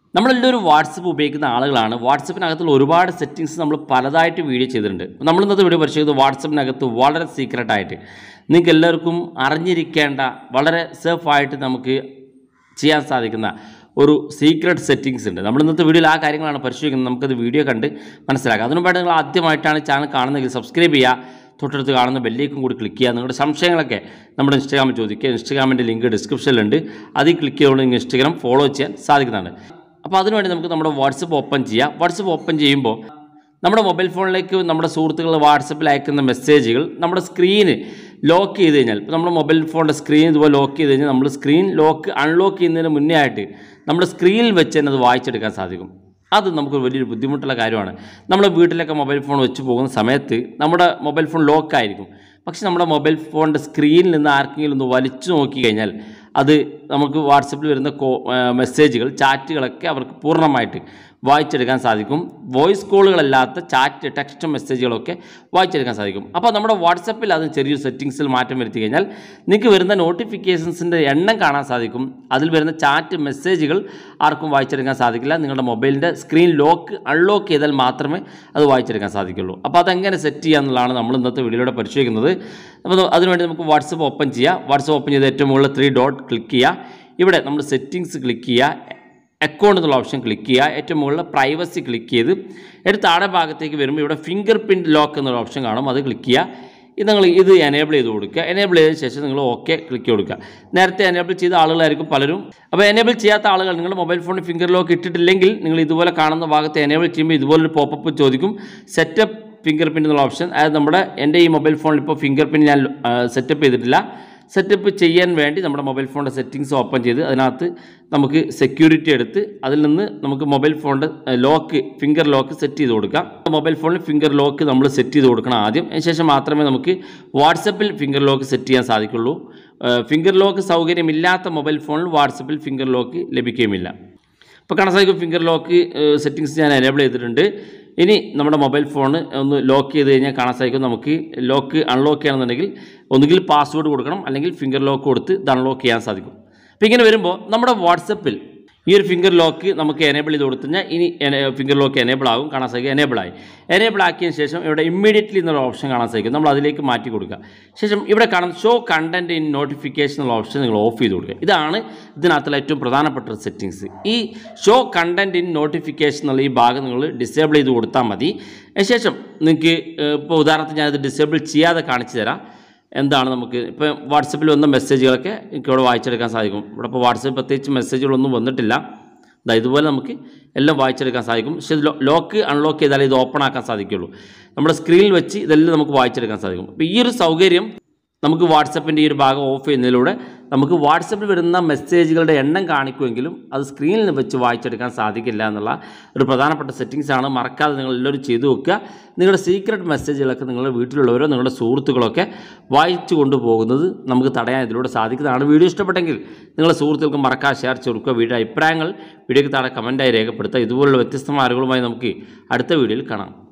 നമ്മളെല്ലാവരും വാട്സപ്പ് ഉപയോഗിക്കുന്ന ആളുകളാണ് വാട്സപ്പിനകത്തുള്ള ഒരുപാട് സെറ്റിങ്സ് നമ്മൾ പലതായിട്ട് വീഡിയോ ചെയ്തിട്ടുണ്ട് നമ്മൾ ഇന്നത്തെ വീഡിയോ പരിശോധിക്കുന്നത് വാട്സപ്പിനകത്ത് വളരെ സീക്രട്ടായിട്ട് നിങ്ങൾക്ക് എല്ലാവർക്കും അറിഞ്ഞിരിക്കേണ്ട വളരെ സേഫായിട്ട് നമുക്ക് ചെയ്യാൻ സാധിക്കുന്ന ഒരു സീക്രട്ട് സെറ്റിങ്സ് ഉണ്ട് നമ്മൾ ഇന്നത്തെ വീഡിയോയിൽ ആ കാര്യങ്ങളാണ് പരിശോധിക്കുന്നത് നമുക്കത് വീഡിയോ കണ്ട് മനസ്സിലാക്കാം അതിനു മുമ്പായിട്ട് നിങ്ങൾ ആദ്യമായിട്ടാണ് ചാനൽ കാണുന്നതെങ്കിൽ സബ്സ്ക്രൈബ് ചെയ്യുക തൊട്ടടുത്ത് കാണുന്ന ബെല്ലേക്കും കൂടി ക്ലിക്ക് ചെയ്യുക നിങ്ങളുടെ സംശയങ്ങളൊക്കെ നമ്മുടെ ഇൻസ്റ്റാഗ്രാമിൽ ചോദിക്കുക ഇൻസ്റ്റാഗ്രാമിൻ്റെ ലിങ്ക് ഡിസ്ക്രിപ്ഷനിലുണ്ട് അതിൽ ക്ലിക്ക് ചെയ്തുകൊണ്ട് നിങ്ങൾക്ക് ഇൻസ്റ്റാഗ്രാം ഫോളോ ചെയ്യാൻ സാധിക്കുന്നതാണ് അപ്പോൾ അതിനുവേണ്ടി നമുക്ക് നമ്മുടെ വാട്സപ്പ് ഓപ്പൺ ചെയ്യാം വാട്സപ്പ് ഓപ്പൺ ചെയ്യുമ്പോൾ നമ്മുടെ മൊബൈൽ ഫോണിലേക്ക് നമ്മുടെ സുഹൃത്തുക്കൾ വാട്സപ്പിൽ അയക്കുന്ന മെസ്സേജുകൾ നമ്മുടെ സ്ക്രീന് ലോക്ക് ചെയ്ത് കഴിഞ്ഞാൽ ഇപ്പോൾ നമ്മുടെ മൊബൈൽ ഫോണിൻ്റെ സ്ക്രീൻ ഇതുപോലെ ലോക്ക് ചെയ്ത് കഴിഞ്ഞാൽ നമ്മൾ സ്ക്രീൻ ലോക്ക് അൺലോക്ക് ചെയ്യുന്നതിന് മുന്നേ ആയിട്ട് നമ്മുടെ സ്ക്രീനിൽ വെച്ച് തന്നെ അത് വായിച്ചെടുക്കാൻ സാധിക്കും അത് നമുക്ക് വലിയൊരു ബുദ്ധിമുട്ടുള്ള കാര്യമാണ് നമ്മുടെ വീട്ടിലൊക്കെ മൊബൈൽ ഫോൺ വെച്ച് പോകുന്ന സമയത്ത് നമ്മുടെ മൊബൈൽ ഫോൺ ലോക്കായിരിക്കും പക്ഷെ നമ്മുടെ മൊബൈൽ ഫോണിൻ്റെ സ്ക്രീനിൽ നിന്ന് ആർക്കെങ്കിലും ഒന്ന് വലിച്ചു നോക്കി കഴിഞ്ഞാൽ അത് നമുക്ക് വാട്സപ്പിൽ വരുന്ന കോ മെസ്സേജുകൾ ചാറ്റുകളൊക്കെ അവർക്ക് പൂർണ്ണമായിട്ട് വായിച്ചെടുക്കാൻ സാധിക്കും വോയിസ് കോളുകളല്ലാത്ത ചാറ്റ് ടെക്സ്റ്റ് മെസ്സേജുകളൊക്കെ വായിച്ചെടുക്കാൻ സാധിക്കും അപ്പോൾ നമ്മുടെ വാട്സപ്പിൽ അത് ചെറിയൊരു സെറ്റിങ്സിൽ മാറ്റം വരുത്തി കഴിഞ്ഞാൽ നിങ്ങൾക്ക് വരുന്ന നോട്ടിഫിക്കേഷൻസിൻ്റെ എണ്ണം കാണാൻ സാധിക്കും അതിൽ വരുന്ന ചാറ്റ് മെസ്സേജുകൾ ആർക്കും വായിച്ചെടുക്കാൻ സാധിക്കില്ല നിങ്ങളുടെ മൊബൈലിൻ്റെ സ്ക്രീൻ ലോക്ക് അൺലോക്ക് ചെയ്താൽ മാത്രമേ അത് വായിച്ചെടുക്കാൻ സാധിക്കുള്ളൂ അപ്പോൾ അതെങ്ങനെ സെറ്റ് ചെയ്യുക എന്നുള്ളതാണ് നമ്മൾ ഇന്നത്തെ വീഡിയോയിലൂടെ പരിശോധിക്കുന്നത് അപ്പോൾ അതിനുവേണ്ടി നമുക്ക് വാട്സപ്പ് ഓപ്പൺ ചെയ്യുക വാട്സപ്പ് ഓപ്പൺ ചെയ്ത് ഏറ്റവും മുകളിൽ ത്രീ ഡോട്ട് ക്ലിക്ക് ചെയ്യുക ഇവിടെ നമ്മൾ സെറ്റിങ്സ് ക്ലിക്ക് ചെയ്യുക അക്കൗണ്ട് എന്നുള്ള ഓപ്ഷൻ ക്ലിക്ക് ചെയ്യുക ഏറ്റവും മുകളിൽ പ്രൈവസി ക്ലിക്ക് ചെയ്ത് എടുത്ത് താഴെ ഭാഗത്തേക്ക് വരുമ്പോൾ ഇവിടെ ഫിംഗർ പ്രിൻറ്റ് ലോക്ക് എന്നുള്ള ഓപ്ഷൻ കാണും അത് ക്ലിക്ക് ചെയ്യുക ഇത് നിങ്ങൾ ഇത് എനേബിൾ ചെയ്ത് കൊടുക്കുക എനേബിൾ ചെയ്തതിന് ശേഷം നിങ്ങൾ ഓക്കെ ക്ലിക്ക് കൊടുക്കുക നേരത്തെ എനേബിൾ ചെയ്ത ആളുകളായിരിക്കും പലരും അപ്പോൾ എനേബിൾ ചെയ്യാത്ത ആളുകൾ നിങ്ങളുടെ മൊബൈൽ ഫോണിൽ ഫിംഗർ ലോക്ക് ഇട്ടിട്ടില്ലെങ്കിൽ നിങ്ങൾ ഇതുപോലെ കാണുന്ന ഭാഗത്ത് എനേബിൾ ചെയ്യുമ്പോൾ ഇതുപോലൊരു പോപ്പപ്പ് ചോദിക്കും സെറ്റപ്പ് ഫിംഗർ പ്രിൻ്റ് എന്നുള്ള ഓപ്ഷൻ അതായത് നമ്മുടെ എൻ്റെ ഈ മൊബൈൽ ഫോണിൽ ഇപ്പോൾ ഫിംഗർ പ്രിൻറ്റ് ഞാൻ സെറ്റപ്പ് ചെയ്തിട്ടില്ല സെറ്റപ്പ് ചെയ്യാൻ വേണ്ടി നമ്മുടെ മൊബൈൽ ഫോണിൻ്റെ സെറ്റിങ്സ് ഓപ്പൺ ചെയ്ത് അതിനകത്ത് നമുക്ക് സെക്യൂരിറ്റി എടുത്ത് അതിൽ നിന്ന് നമുക്ക് മൊബൈൽ ഫോണിൻ്റെ ലോക്ക് ഫിംഗർ ലോക്ക് സെറ്റ് ചെയ്ത് കൊടുക്കാം മൊബൈൽ ഫോണിൽ ഫിംഗർ ലോക്ക് നമ്മൾ സെറ്റ് ചെയ്ത് കൊടുക്കണം ആദ്യം അതിന് ശേഷം മാത്രമേ നമുക്ക് വാട്സപ്പിൽ ഫിംഗർ ലോക്ക് സെറ്റ് ചെയ്യാൻ സാധിക്കുള്ളൂ ഫിംഗർ ലോക്ക് സൗകര്യമില്ലാത്ത മൊബൈൽ ഫോണിൽ വാട്സപ്പിൽ ഫിംഗർ ലോക്ക് ലഭിക്കുകയുമില്ല ഇപ്പോൾ കാണാൻ സാധിക്കും ഫിംഗർ ലോക്ക് സെറ്റിങ്സ് ഞാൻ എനേബിൾ ചെയ്തിട്ടുണ്ട് ഇനി നമ്മുടെ മൊബൈൽ ഫോൺ ഒന്ന് ലോക്ക് ചെയ്ത് കഴിഞ്ഞാൽ കാണാൻ സാധിക്കും നമുക്ക് ലോക്ക് അൺലോക്ക് ചെയ്യണമെന്നുണ്ടെങ്കിൽ ഒന്നുകിൽ പാസ്വേഡ് കൊടുക്കണം അല്ലെങ്കിൽ ഫിംഗർ ലോക്ക് കൊടുത്ത് ഇത് അൺലോക്ക് ചെയ്യാൻ സാധിക്കും അപ്പോൾ ഇങ്ങനെ വരുമ്പോൾ നമ്മുടെ വാട്സപ്പിൽ ഈ ഒരു ഫിംഗർ ലോക്ക് നമുക്ക് എനേബിൾ ചെയ്ത് കൊടുത്തു കഴിഞ്ഞാൽ ഇനി ഫിംഗർ ലോക്ക് എനേബിൾ ആകും കാണാൻ സാധിക്കും എനേബിൾ ആയി എനേബിൾ ആക്കിയതിന് ശേഷം ഇവിടെ ഇമ്മീഡിയറ്റ്ലി എന്നുള്ള ഓപ്ഷൻ കാണാൻ സാധിക്കും നമ്മൾ അതിലേക്ക് മാറ്റി കൊടുക്കുക ശേഷം ഇവിടെ കാണുന്ന ഷോ കണ്ടൻറ്റ് ഇൻ നോട്ടിഫിക്കേഷൻ എന്നുള്ള ഓപ്ഷൻ നിങ്ങൾ ഓഫ് ചെയ്ത് കൊടുക്കുക ഇതാണ് ഇതിനകത്തുള്ള ഏറ്റവും പ്രധാനപ്പെട്ട ഒരു സെറ്റിങ്സ് ഈ ഷോ കണ്ടൻറ്റ് ഇൻ നോട്ടിഫിക്കേഷൻ എന്നുള്ള ഈ ഭാഗം നിങ്ങൾ ഡിസേബിൾ ചെയ്ത് കൊടുത്താൽ മതി അതിനുശേഷം നിങ്ങൾക്ക് ഇപ്പോൾ ഉദാഹരണത്തിന് ഞാനിത് ഡിസേബിൾ ചെയ്യാതെ കാണിച്ചു തരാം എന്താണ് നമുക്ക് ഇപ്പോൾ വാട്സപ്പിൽ വന്ന മെസ്സേജുകളൊക്കെ എനിക്ക് ഇവിടെ വായിച്ചെടുക്കാൻ സാധിക്കും ഇവിടെ ഇപ്പോൾ വാട്സപ്പിൽ പ്രത്യേകിച്ച് മെസ്സേജുകളൊന്നും വന്നിട്ടില്ല ദാ ഇതുപോലെ നമുക്ക് എല്ലാം വായിച്ചെടുക്കാൻ സാധിക്കും പക്ഷേ ഇത് ലോക്ക് അൺലോക്ക് ചെയ്താലേ ഇത് ഓപ്പൺ ആക്കാൻ സാധിക്കുള്ളൂ നമ്മുടെ സ്ക്രീനിൽ വെച്ച് ഇതെല്ലാം നമുക്ക് വായിച്ചെടുക്കാൻ സാധിക്കും അപ്പോൾ ഈ ഒരു സൗകര്യം നമുക്ക് വാട്സപ്പിൻ്റെ ഈ ഒരു ഭാഗം ഓഫ് ചെയ്യുന്നതിലൂടെ നമുക്ക് വാട്സപ്പിൽ വരുന്ന മെസ്സേജുകളുടെ എണ്ണം കാണിക്കുമെങ്കിലും അത് സ്ക്രീനിൽ വെച്ച് വായിച്ചെടുക്കാൻ സാധിക്കില്ല എന്നുള്ള ഒരു പ്രധാനപ്പെട്ട സെറ്റിങ്സ് ആണ് മറക്കാതെ നിങ്ങൾ എല്ലാവരും ചെയ്തു വെക്കുക നിങ്ങളുടെ സീക്രട്ട് മെസ്സേജുകളൊക്കെ നിങ്ങളുടെ വീട്ടിലുള്ളവരോ നിങ്ങളുടെ സുഹൃത്തുക്കളൊക്കെ വായിച്ചു കൊണ്ടുപോകുന്നത് നമുക്ക് തടയാൻ ഇതിലൂടെ സാധിക്കുന്നതാണ് വീഡിയോ ഇഷ്ടപ്പെട്ടെങ്കിൽ നിങ്ങളുടെ സുഹൃത്തുക്കൾക്ക് മറക്കാതെ ഷെയർ ചെയ്ത് കൊടുക്കുക വീഡിയോ അഭിപ്രായങ്ങൾ വീഡിയോയ്ക്ക് താഴെ കമൻറ്റായി രേഖപ്പെടുത്തുക ഇതുപോലുള്ള വ്യത്യസ്തമായ അറിവുകളുമായി നമുക്ക് അടുത്ത വീഡിയോയിൽ കാണാം